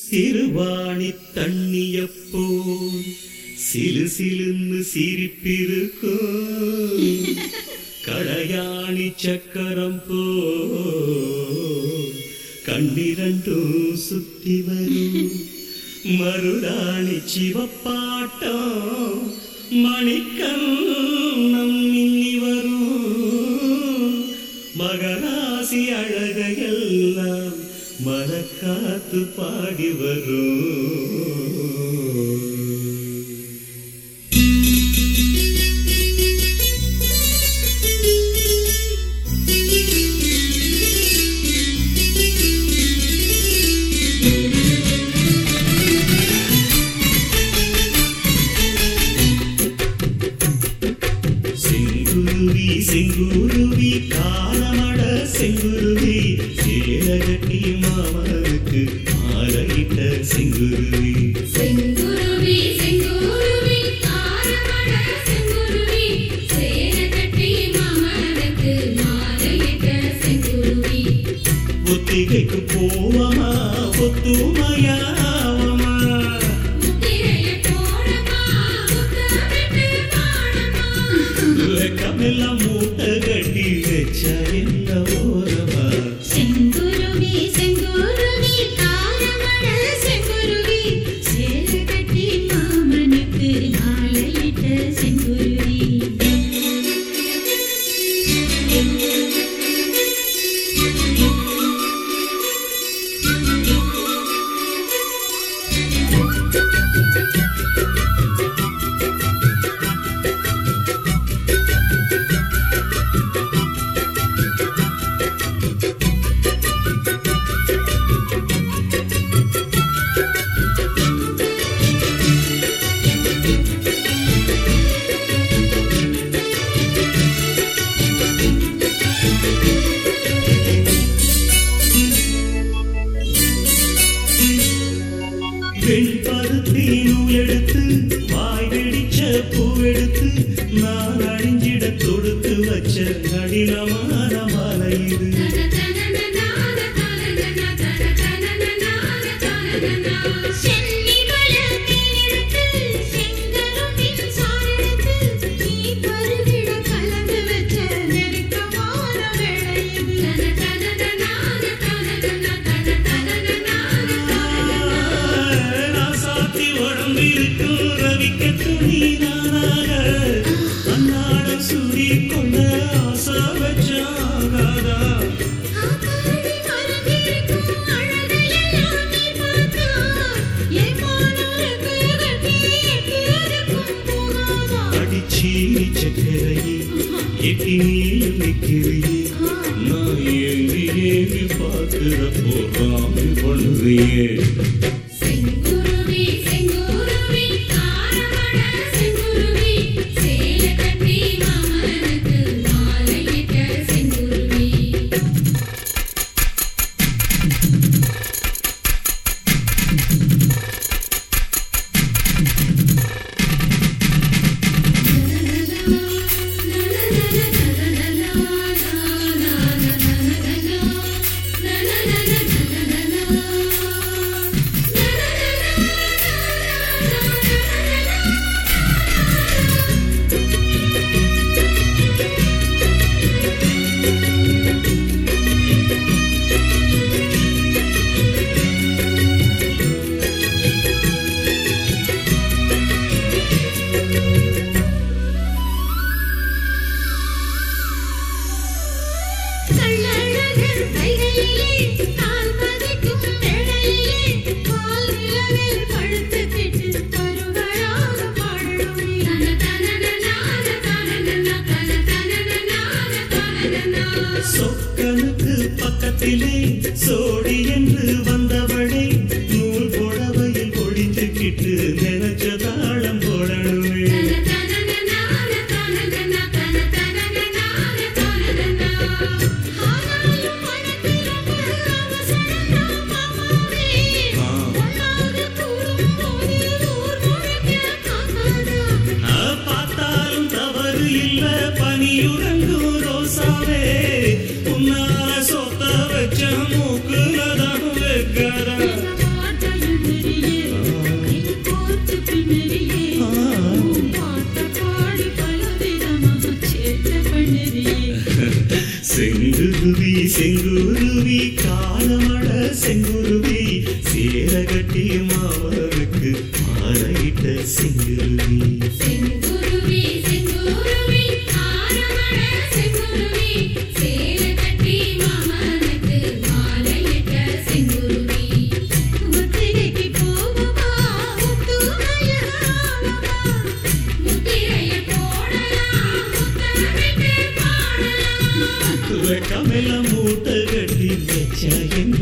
சிறுவாணி தண்ணியப்போல் சிலு சிலுன்னு சிரிப்பிருக்கும் கடையாணி சக்கரம் போல் கண்ணிரண்டும் சுத்தி வரும் மருதாணி சிவப்பாட்டம் மணிக்கண்ணம் மின்னி வரும் மகராசி அழகையெல்லாம் மரக்காத்து பாடி வரும் செங்குருவி செங்குருவி காலமட செங்குருவி சேரகட்டி மாமனுக்கு மாலையிட்ட செங்குருவி செங்குருவி செங்குருவி ஆரமட செங்குருவி சேரகட்டி மாமனுக்கு மாலையிட்ட செங்குருவி ஒத்திகைக்கு போவமா ஒத்துமையாவமா முத்திரைய போடமா முத்தமிட்டு பாடமா வெக்கமெல்லாம் மூட்டை கட்டி வச்ச என்ன ஓரமா செங்குருவி செங்குருவி ஆரமட செங்குருவி சேரகட்டி மாமனுக்கு மாலையிட்ட செங்குருவி பெண் பருத்தி நூல் எடுத்து வாய் வெடிச்ச பூவெடுத்து நான் அழிஞ்சிட தொடுத்து வச்ச நடினமான மாலை இது ராசாத்தி உடம்பிருக்கும் ரவிக்கட்டு நீ நானாக அன்னாடம் சூடி கொண்ட ஆசை வச்சாகாதா அடிச்சீனி சக்கரையே எட்டி நீயும் நிற்கிறியே நான் ஏங்கி ஏங்கி பார்க்கிற போறாம பண்ணுறியே செங்குருவி செங்குருவி ஆரமட செங்குருவி சேல கட்டி மாமனுக்கு மாலையிட்ட செங்குருவி கள்ளழகர் கைகளிலே கால் பதிக்கும் வேளையிலே கால் நிலவில் படுத்துக்கிட்டு கருகளாக பாடணுமே சொக்கனுக்கு பக்கத்திலே சோடி என்று வந்தவளை நூல் புடவையில் ஒழித்துக்கிட்டு நினைச்ச தாளம் போடணுமே ஆனாலும் மனதிரண்டு அவசரம்தான் மாமாவே ஆ. ஒன்னாவது கூடும்போது ஊர் முழுக்க காக்காதா நான் பார்த்தாலும் தவறு இல்ல பனியுறங்கும் ரோசாவே உன்னால சொத்த வச்ச மூக்குலதான் ஆரமட செங்குருவி சேரகட்டி மாமனுக்கு மாலையிட்ட செங்குருவி செங்குருவி செங்குருவி ஆரமண செங்குருவி சேல கட்டி மாமனுக்கு மாலையிட்ட செங்குருவி முத்திரைக்கு போகுமா முத்துமலையாளமா முத்திரைய போடலாம் முத்தமிட்டு பாடலாம் வெக்கமெல்லாம் மூட்டை கட்டி வச்சா என்ன